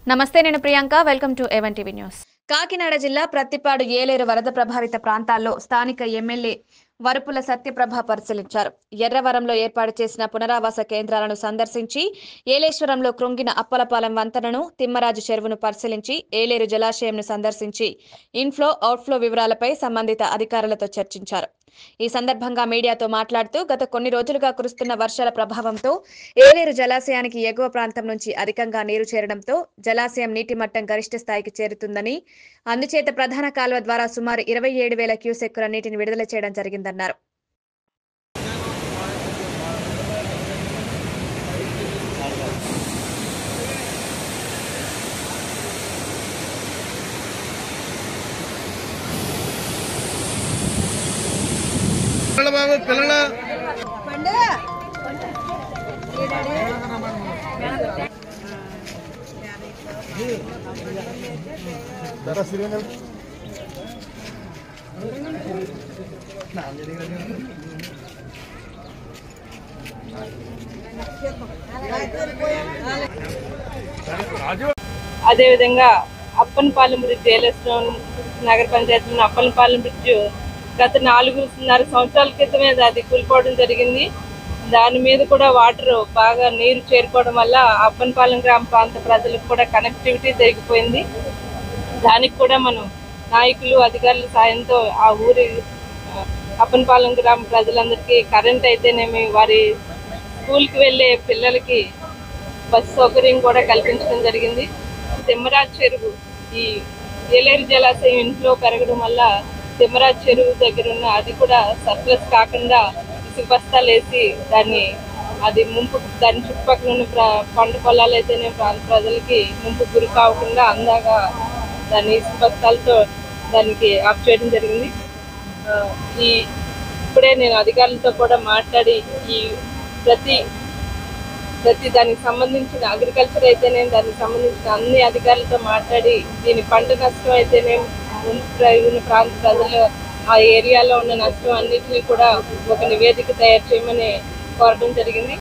నమస్తే నేను Priyanka welcome to ఎవన్ టీవీ న్యూస్ కాకినాడ జిల్లా ప్రత్తిపాడు ఏలేరు వరద ప్రభావిత ప్రాంతాల్లో స్థానిక ఎమ్మెల్యే వరుపుల సత్యప్రభ పరిశీలించారు ఎర్రవరంలో ఏర్పాటు చేసిన పునరావాస కేంద్రాలను సందర్శించి ఏలేశ్వరంలో కృంగిన అప్పలపాలెం వంతెనను తిమ్మరాజు చెరువును పరిశీలించి ఏలేరు జలాశయంను సందర్శించి ఇన్ఫ్లో అవుట్ఫ్లో వివరాలపై సంబంధిత అధికారులతో చర్చించారు ఈ సందర్భంగా మీడియాతో మాట్లాడుతూ గత కొన్ని రోజులుగా కురుస్తున్న వర్షాల ప్రభావంతో ఏలేరు జలాశయానికి ఎగువ ప్రాంతం నుంచి అధికంగా నీరు చేరడంతో జలాశయం నీటి మట్టం గరిష్ట స్థాయికి చేరుతుందని అందుచేత ప్రధాన కాలువ ద్వారా సుమారు ఇరవై ఏడు వేల క్యూసెక్కుల నీటిని విడుదల చేయడం జరిగిందన్నారు పిల్లల బాబు పిల్లల అదేవిధంగా అప్పనపాలెం బ్రిడ్జ్ ఏలేశ్వరం నగర పంచాయతీలోని అప్పనపాలెం బ్రిడ్జ్ గత నాలుగున్నర సంవత్సరాల క్రితమే అది కూలిపోవడం జరిగింది దాని మీద కూడా వాటర్ బాగా నీరు చేరుకోవడం వల్ల అప్పనపాలెం గ్రామ ప్రాంత ప్రజలకు కూడా కనెక్టివిటీ జరిగిపోయింది దానికి కూడా మనం నాయకులు అధికారుల సాయంతో ఆ ఊరి ఆ, అప్పనపాలెం గ్రామ ప్రజలందరికీ కరెంట్ అయితేనేమి వారి స్కూల్కి వెళ్ళే పిల్లలకి బస్ సౌకర్యం కూడా కల్పించడం జరిగింది తిమ్మరాజ్ చెరువు ఈ ఏలేరు జలాశయం ఇంట్లో పెరగడం వల్ల తిమ్మరాజ్ చెరువు దగ్గర ఉన్న అది కూడా సర్ప్లస్ కాకుండా ఇసుక బస్తాలు వేసి దాన్ని అది ముంపు దాని చుట్టుపక్కల ఉన్న ప్ర పంట పొలాలు అయితేనే ప్రాంత ప్రజలకి ముంపు గురి కాకుండా అందాగా దాన్ని ఇసుక బస్తాలతో దానికి ఆఫ్ చేయడం జరిగింది ఆ, ఈ ఇప్పుడే నేను అధికారులతో కూడా మాట్లాడి ఈ ప్రతి ప్రతి దానికి సంబంధించిన అగ్రికల్చర్ అయితేనే దానికి సంబంధించిన అన్ని అధికారులతో మాట్లాడి దీని పంట నష్టం అయితేనే ముందు ఉన్న ప్రాంత ప్రజలు ఆ ఏరియాలో ఉన్న నష్టం అన్నిటినీ కూడా ఒక నివేదిక తయారు చేయమని కోరడం జరిగింది